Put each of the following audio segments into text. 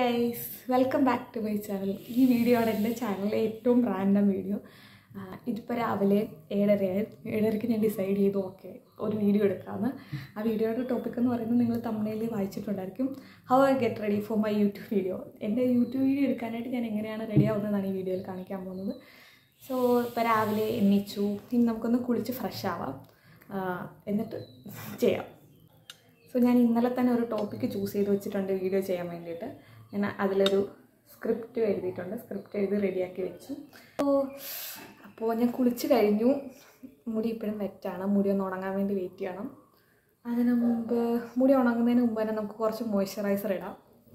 guys welcome back to my channel ഈ video ആണ് എൻ്റെ ചാനലിലെ ഏറ്റവും റാൻഡം വീഡിയോ ഇതിപ്പോൾ രാവിലെ ഏഴരയായി ഏഴരയ്ക്ക് ഞാൻ ഡിസൈഡ് ചെയ്തു ഓക്കെ ഒരു വീഡിയോ എടുക്കാമെന്ന് ആ വീഡിയോയുടെ ടോപ്പിക് എന്ന് പറയുന്നത് നിങ്ങൾ തമിഴിൽ വായിച്ചിട്ടുണ്ടായിരിക്കും how I get ready for my YouTube video എൻ്റെ യൂട്യൂബ് വീഡിയോ എടുക്കാനായിട്ട് ഞാൻ എങ്ങനെയാണ് റെഡി ആവുന്നതാണ് ഈ വീഡിയോയിൽ കാണിക്കാൻ പോകുന്നത് സോ ഇപ്പോൾ രാവിലെ എണ്ണിച്ചു ഇനി നമുക്കൊന്ന് കുളിച്ച് ഫ്രഷ് ആവാം ആ, എന്നിട്ട് ചെയ്യാം സോ ഞാൻ ഇന്നലെ തന്നെ ഒരു ടോപ്പിക്ക് ചൂസ് ചെയ്ത് വെച്ചിട്ടുണ്ട് വീഡിയോ ചെയ്യാൻ വേണ്ടിയിട്ട് ഞാൻ അതിലൊരു സ്ക്രിപ്റ്റ് എഴുതിയിട്ടുണ്ട് സ്ക്രിപ്റ്റ് എഴുതി റെഡിയാക്കി വെച്ചു അപ്പോൾ അപ്പോൾ ഞാൻ കുളിച്ച് കഴിഞ്ഞു മുടി ഇപ്പോഴും വെറ്റാണ് മുടി ഒന്ന് ഉണങ്ങാൻ വേണ്ടി വെയിറ്റ് ചെയ്യണം അതിന് മുമ്പ് മുടി ഉണങ്ങുന്നതിന് മുമ്പ് തന്നെ നമുക്ക് കുറച്ച് മോയ്സ്ചറൈസർ ഇടാം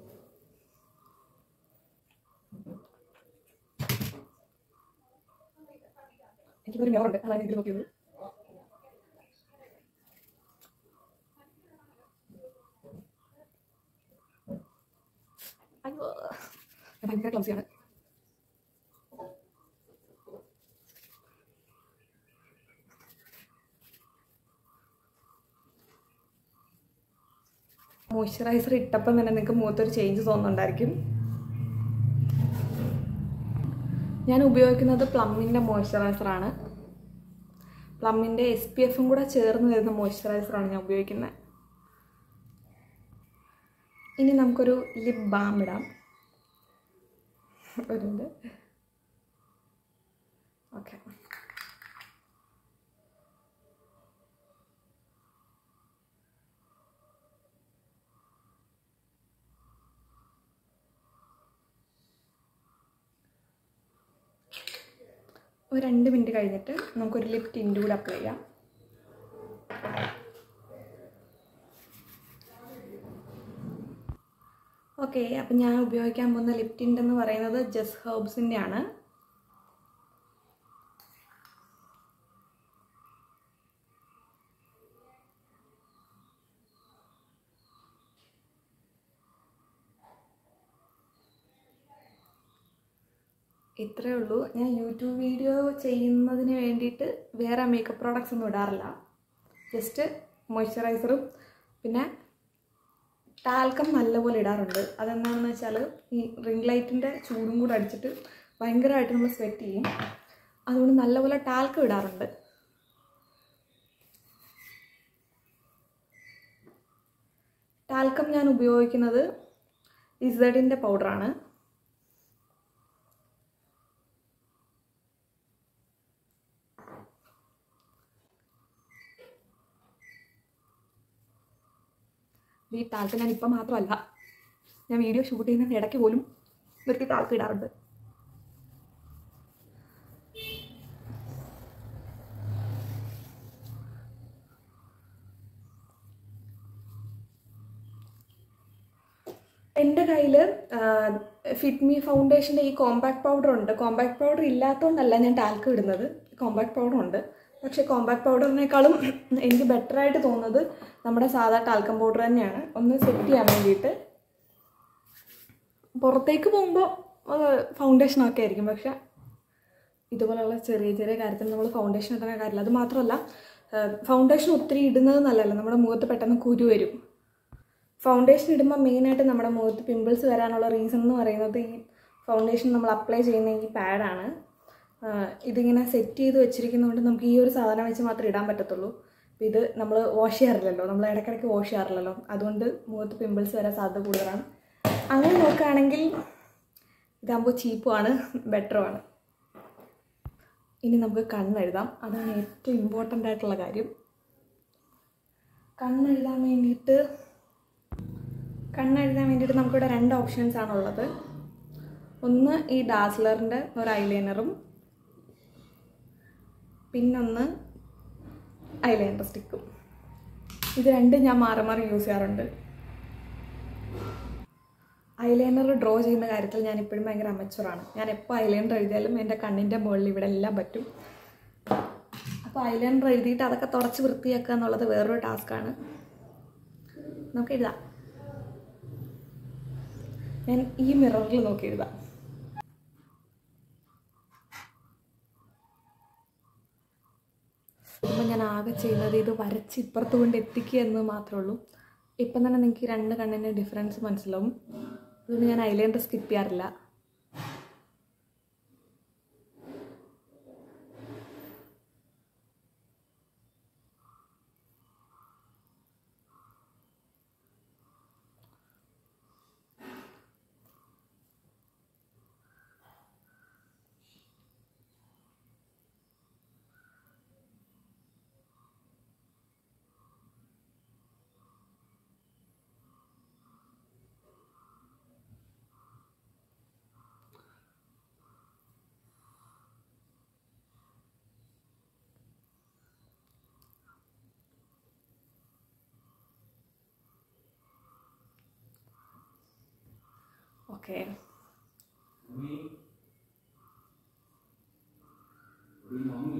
എനിക്കൊരു മിററുണ്ട് അതാണ് ഇതിൽ നോക്കിയത് അയ്യോ ഞാൻ ഭയങ്കര ക്ലംസിയാണ് മോയ്സ്ചറൈസർ ഇട്ടപ്പം തന്നെ നിങ്ങൾക്ക് മുഖത്തൊരു ചേഞ്ച് തോന്നുന്നുണ്ടായിരിക്കും ഞാൻ ഉപയോഗിക്കുന്നത് പ്ലമ്മിൻ്റെ മോയ്സ്ചറൈസറാണ് പ്ലമ്മിൻ്റെ എസ് പി എഫും കൂടെ ചേർന്ന് വരുന്ന മോയ്സ്ചറൈസറാണ് ഞാൻ ഉപയോഗിക്കുന്നത് ഇനി നമുക്കൊരു ലിപ് ബാം ഇടാം വരുന്നുണ്ട് ഓക്കെ ഒരു രണ്ട് മിനിറ്റ് കഴിഞ്ഞിട്ട് നമുക്കൊരു ലിപ് ടിൻറ്റ് കൂടെ അപ്ലൈ ചെയ്യാം ഓക്കെ അപ്പം ഞാൻ ഉപയോഗിക്കാൻ പോകുന്ന ലിപ് ടിൻ്റ് എന്ന് പറയുന്നത് ജസ് ഹെർബ്സിൻ്റെ ആണ് ഇത്രയേ ഉള്ളൂ ഞാൻ യൂട്യൂബ് വീഡിയോ ചെയ്യുന്നതിന് വേണ്ടിയിട്ട് വേറെ മേക്കപ്പ് പ്രോഡക്റ്റ്സ് ഒന്നും ഇടാറില്ല ജസ്റ്റ് മോയ്സ്ചറൈസറും പിന്നെ ടാൽക്കം നല്ലപോലെ ഇടാറുണ്ട് അതെന്താണെന്ന് വെച്ചാൽ ഈ റിംഗ് ലൈറ്റിൻ്റെ ചൂടും കൂടെ അടിച്ചിട്ട് ഭയങ്കരമായിട്ട് നമ്മൾ സ്വെറ്റ് ചെയ്യും അതുകൊണ്ട് നല്ലപോലെ ടാൽക്കം ഇടാറുണ്ട് ടാൽക്കം ഞാൻ ഉപയോഗിക്കുന്നത് ഇസഡിൻ്റെ പൗഡറാണ് ഈ ടാൽക്ക് ഞാൻ ഇപ്പം മാത്രമല്ല ഞാൻ വീഡിയോ ഷൂട്ട് ചെയ്യുന്നതിന് ഇടയ്ക്ക് പോലും നിർത്തി ടാൽക്ക് ഇടാറുണ്ട് എൻ്റെ കയ്യിൽ ഫിറ്റ്മി ഫൗണ്ടേഷൻ്റെ ഈ കോമ്പാക്ട് പൗഡർ ഉണ്ട് കോമ്പാക്ട് പൗഡർ ഇല്ലാത്തതുകൊണ്ടല്ല ഞാൻ ടാൽക്ക് ഇടുന്നത് കോമ്പാക്ട് പൗഡർ ഉണ്ട് പക്ഷേ കോമ്പാക്ട് പൗഡറിനേക്കാളും എനിക്ക് ബെറ്റർ ആയിട്ട് തോന്നുന്നത് നമ്മുടെ സാധാ ടാൽക്കം പൗഡർ തന്നെയാണ് ഒന്ന് സെറ്റ് ചെയ്യാൻ വേണ്ടിയിട്ട് പുറത്തേക്ക് പോകുമ്പോൾ ഫൗണ്ടേഷനൊക്കെ ആയിരിക്കും പക്ഷെ ഇതുപോലുള്ള ചെറിയ ചെറിയ കാര്യത്തിൽ നമ്മൾ ഫൗണ്ടേഷൻ ഇടുന്ന കാര്യമില്ല അത് മാത്രമല്ല ഫൗണ്ടേഷൻ ഒത്തിരി ഇടുന്നത് നല്ലതല്ല നമ്മുടെ മുഖത്ത് പെട്ടെന്ന് കുരു വരും ഫൗണ്ടേഷൻ ഇടുമ്പോൾ മെയിനായിട്ട് നമ്മുടെ മുഖത്ത് പിമ്പിൾസ് വരാനുള്ള റീസൺ എന്ന് പറയുന്നത് ഈ ഫൗണ്ടേഷൻ നമ്മൾ അപ്ലൈ ചെയ്യുന്ന ഈ പാഡാണ് ഇതിങ്ങനെ സെറ്റ് ചെയ്ത് വെച്ചിരിക്കുന്നതുകൊണ്ട് നമുക്ക് ഈ ഒരു സാധനം വെച്ച് മാത്രമേ ഇടാൻ പറ്റത്തുള്ളൂ അപ്പോൾ ഇത് നമ്മൾ വാഷ് ചെയ്യാറില്ലല്ലോ നമ്മൾ ഇടയ്ക്കിടയ്ക്ക് വാഷ് ചെയ്യാറില്ലല്ലോ അതുകൊണ്ട് മുഖത്ത് പിമ്പിൾസ് വരാൻ സാധ്യത കൂടുതലാണ് അങ്ങനെ നോക്കുകയാണെങ്കിൽ ഇതാകുമ്പോൾ ചീപ്പുമാണ് ബെറ്ററുമാണ് ഇനി നമുക്ക് കണ്ണെഴുതാം അതാണ് ഏറ്റവും ഇമ്പോർട്ടൻ്റ് ആയിട്ടുള്ള കാര്യം കണ്ണെഴുതാൻ വേണ്ടിയിട്ട് കണ്ണെഴുതാൻ വേണ്ടിയിട്ട് നമുക്കിവിടെ രണ്ട് ഓപ്ഷൻസ് ആണുള്ളത് ഒന്ന് ഈ ഡാസ്ലറിൻ്റെ ഒരു ഐലൈനറും പിന്നൊന്ന് ഐലൈനർ സ്റ്റിക്കും ഇത് രണ്ടും ഞാൻ മാറി മാറി യൂസ് ചെയ്യാറുണ്ട് ഐലൈനർ ഡ്രോ ചെയ്യുന്ന കാര്യത്തിൽ ഞാൻ ഇപ്പോഴും ഭയങ്കര അമച്ചുറാണ് ഞാൻ എപ്പോൾ ഐലൈനർ എഴുതിയാലും എൻ്റെ കണ്ണിൻ്റെ മുകളിൽ ഇവിടെ എല്ലാം പറ്റും അപ്പോൾ ഐലൈനർ എഴുതിയിട്ട് അതൊക്കെ തുടച്ച് വൃത്തിയാക്കുക എന്നുള്ളത് വേറൊരു ടാസ്ക്കാണ് നമുക്ക് എഴുതാം ഞാൻ ഈ മിററിൽ നോക്കി എഴുതാം അപ്പോൾ ഞാൻ ആകെ ചെയ്യുന്നത് ഇത് വരച്ച് ഇപ്പുറത്ത് കൊണ്ട് എത്തിക്കുക എന്ന് മാത്രമേ ഉള്ളൂ ഇപ്പം തന്നെ നിങ്ങൾക്ക് ഈ രണ്ട് കണ്ണിൻ്റെ ഡിഫറൻസ് മനസ്സിലാവും അതുകൊണ്ട് ഞാൻ ഐലൈനർ സ്കിപ്പ് ചെയ്യാറില്ല ഓക്കെ मम्मी अभी मम्मी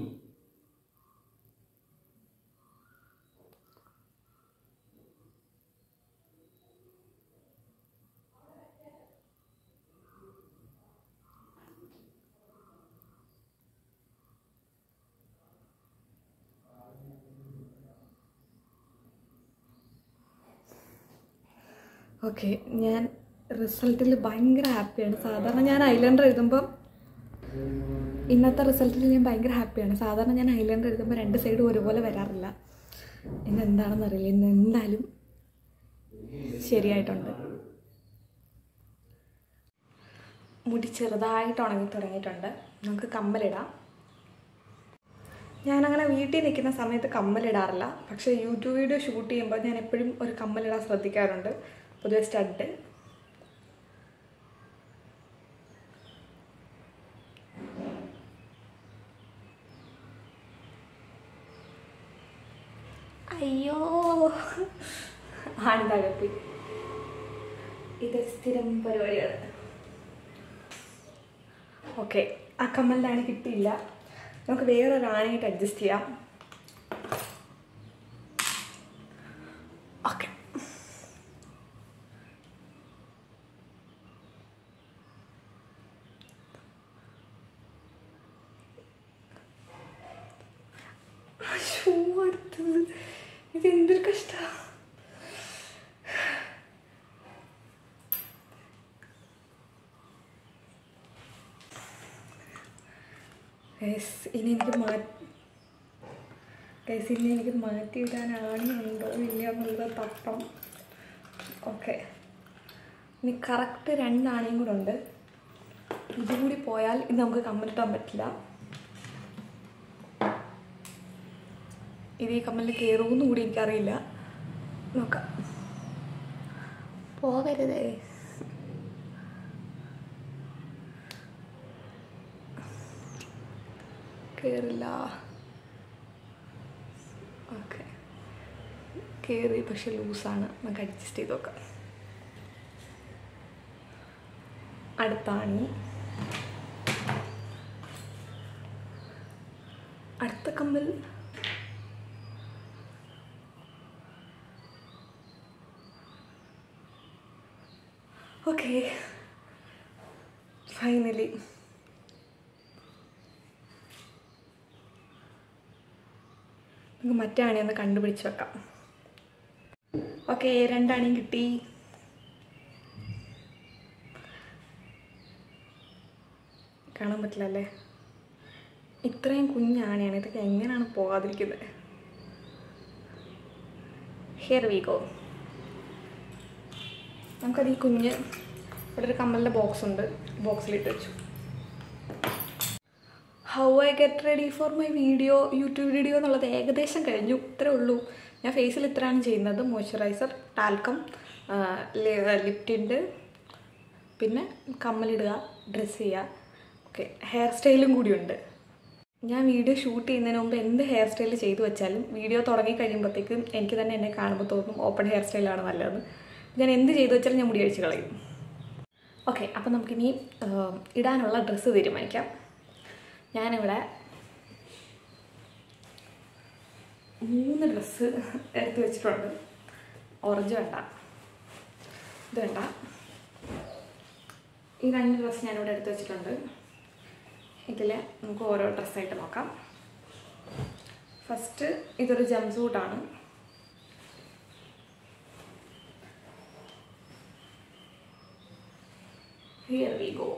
ഓക്കെ ഞാൻ റിസൾട്ടിൽ ഭയങ്കര ഹാപ്പിയാണ് സാധാരണ ഞാൻ ഐലൻഡർ എഴുതുമ്പോൾ ഇന്നത്തെ റിസൾട്ടിൽ ഞാൻ ഭയങ്കര ഹാപ്പിയാണ് സാധാരണ ഞാൻ ഐലൻഡർ എഴുതുമ്പോൾ രണ്ട് സൈഡും ഒരുപോലെ വരാറില്ല ഇന്ന് എന്താണെന്ന് അറിയില്ല ഇന്ന് എന്തായാലും ശരിയായിട്ടുണ്ട് മുടി ചെറുതായിട്ട് ഉണങ്ങി തുടങ്ങിയിട്ടുണ്ട് നമുക്ക് കമ്മലിടാം ഞാനങ്ങനെ വീട്ടിൽ നിൽക്കുന്ന സമയത്ത് കമ്മലിടാറില്ല പക്ഷേ യൂട്യൂബ് വീഡിയോ ഷൂട്ട് ചെയ്യുമ്പോൾ ഞാൻ എപ്പോഴും ഒരു കമ്മലിടാൻ ശ്രദ്ധിക്കാറുണ്ട് പൊതുവെ സ്റ്റഡ് അയ്യോ ആണിതകപ്പി ഇത് സ്ഥിരം പരിപാടിയാണ് ഓക്കെ ആ കമ്മലിൻ്റെ ആണി കിട്ടിയില്ല നമുക്ക് വേറൊരു ആണിയായിട്ട് അഡ്ജസ്റ്റ് ചെയ്യാം ഓക്കെ അയ്യോ അടുത്തത് ഇത് എന്തൊരു കഷ്ടമാണ് ഗൈസ് ഇനി എനിക്ക് മാറ്റി ഗൈസ് ഇനി എനിക്ക് മാറ്റിയിടാൻ ആണിയുണ്ടോ ഇല്ല എന്നുള്ളത് തപ്പം ഓക്കെ ഇനി കറക്റ്റ് രണ്ടാണിയും കൂടെ ഉണ്ട് ഇതും കൂടി പോയാൽ ഇത് നമുക്ക് കമ്മലിട്ടാൻ പറ്റില്ല ഇത് ഈ കമ്മലിൽ കയറുമെന്ന് കൂടി എനിക്കറിയില്ല നോക്കാം പോകരുതേ കയറില്ല ഓക്കെ കയറി പക്ഷെ ലൂസാണ് നമുക്ക് അഡ്ജസ്റ്റ് ചെയ്ത് നോക്കാം അടുത്താണി അടുത്ത കമ്മൽ ഓക്കെ ഫൈനലി നമുക്ക് മറ്റേ ആണി ഒന്ന് കണ്ടുപിടിച്ച് വെക്കാം ഓക്കെ രണ്ടാണിയും കിട്ടി കാണാൻ പറ്റില്ല അല്ലേ ഇത്രയും കുഞ്ഞാണിയാണ് ഇതൊക്കെ എങ്ങനെയാണ് പോകാതിരിക്കുന്നത് ഹിയർ വി ഗോ നമുക്കത് ഈ കുഞ്ഞ് ഇവിടെ ഒരു കമ്മലിൻ്റെ ബോക്സ് ഉണ്ട് ബോക്സിലിട്ട് വെച്ചു how I get ready for my video YouTube video എന്നുള്ളത് ഏകദേശം കഴിഞ്ഞു ഇത്രേ ഉള്ളൂ ഞാൻ ഫേസിൽ ഇത്രയാണ് ചെയ്യുന്നത് മോയ്സ്ചറൈസർ ടാൽക്കം ലിപ്റ്റിൻ്റെ പിന്നെ കമ്മലിടുക ഡ്രസ്സ് ചെയ്യുക ഓക്കെ ഹെയർ സ്റ്റൈലും കൂടിയുണ്ട് ഞാൻ വീഡിയോ ഷൂട്ട് ചെയ്യുന്നതിന് മുമ്പ് എന്ത് ഹെയർ സ്റ്റൈൽ ചെയ്തു വെച്ചാലും വീഡിയോ തുടങ്ങി കഴിയുമ്പോഴത്തേക്കും എനിക്ക് തന്നെ എന്നെ കാണുമ്പോൾ തോന്നും ഓപ്പൺ ഹെയർ സ്റ്റൈലാണ് നല്ലതെന്ന് ഞാൻ എന്ത് ചെയ്തു വെച്ചാലും ഞാൻ മുടി അഴിച്ച് കളയും ഓക്കെ അപ്പം നമുക്കിനി ആ, ഇടാനുള്ള ഡ്രസ്സ് തീരുമാനിക്കാം ഞാനിവിടെ മൂന്ന് ഡ്രസ്സ് എടുത്ത് വെച്ചിട്ടുണ്ട് ഓറഞ്ച് വേണ്ട ഇത് വേണ്ട ഈ രണ്ട് ഡ്രസ്സ് ഞാനിവിടെ എടുത്ത് വെച്ചിട്ടുണ്ട് ഇതിൽ നമുക്ക് ഓരോ ഡ്രസ്സായിട്ട് നോക്കാം ഫസ്റ്റ് ഇതൊരു ജംപ് സൂട്ടാണ് ഹിയർ വി ഗോ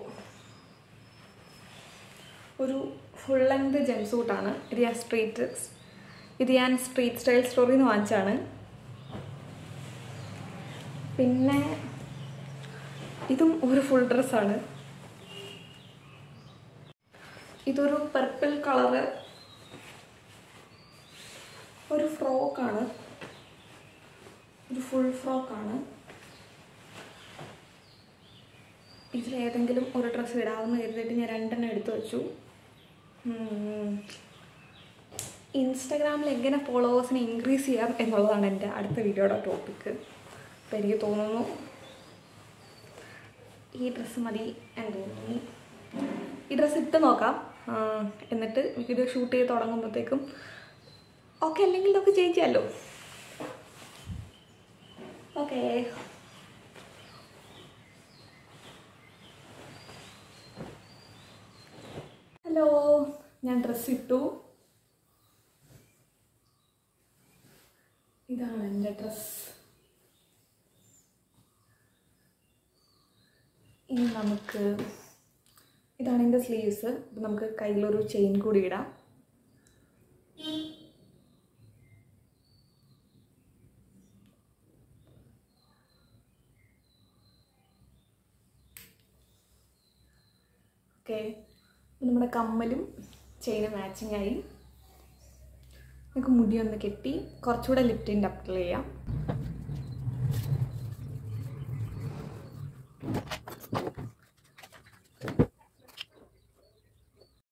ഒരു ഫുൾ ലെങ്ത് ജെം സൂട്ടാണ് ഇത് ഞാൻ സ്ട്രീറ്റ് ഇത് ഞാൻ സ്ട്രീറ്റ് സ്റ്റൈൽ സ്റ്റോറിൽ നിന്ന് വാങ്ങിച്ചാണ് പിന്നെ ഇതും ഒരു ഫുൾ ഡ്രസ്സാണ് ഇതൊരു പർപ്പിൾ കളറ് ഒരു ഫ്രോക്കാണ് ഒരു ഫുൾ ഫ്രോക്കാണ് ഇതിലേതെങ്കിലും ഒരു ഡ്രസ്സ് ഇടാമെന്ന് കരുതിയിട്ട് ഞാൻ രണ്ടെണ്ണം എടുത്തു വെച്ചു ഇൻസ്റ്റഗ്രാമിൽ എങ്ങനെ ഫോളോവേഴ്സിനെ ഇൻക്രീസ് ചെയ്യാം എന്നുള്ളതാണ് എൻ്റെ അടുത്ത വീഡിയോയുടെ ടോപ്പിക്ക് അപ്പോൾ എനിക്ക് തോന്നുന്നു ഈ ഡ്രസ്സ് മതി എന്ന് തോന്നുന്നു ഈ ഡ്രസ്സ് ഇട്ട് നോക്കാം ആ, എന്നിട്ട് വീഡിയോ ഷൂട്ട് ചെയ്ത് തുടങ്ങുമ്പോഴത്തേക്കും ഓക്കെ അല്ലെങ്കിൽ നമുക്ക് ചേഞ്ച് ചെയ്യാമല്ലോ ഓക്കേ ഹലോ ഞാൻ ഡ്രസ്സ് ഇട്ടു ഇതാണ് എൻ്റെ ഡ്രസ്സ് ഇനി നമുക്ക് ഇതാണ് എൻ്റെ സ്ലീവ്സ് അപ്പം നമുക്ക് കയ്യിലൊരു ചെയിൻ കൂടി ഇടാം ഓക്കെ നമ്മുടെ കമ്മലും ചെയിനും മാച്ചിങ് ആയി നമുക്ക് മുടി ഒന്ന് കെട്ടി കുറച്ചുകൂടെ ലിപ്റ്റിൻ്റെ അപ്ലൈ ചെയ്യാം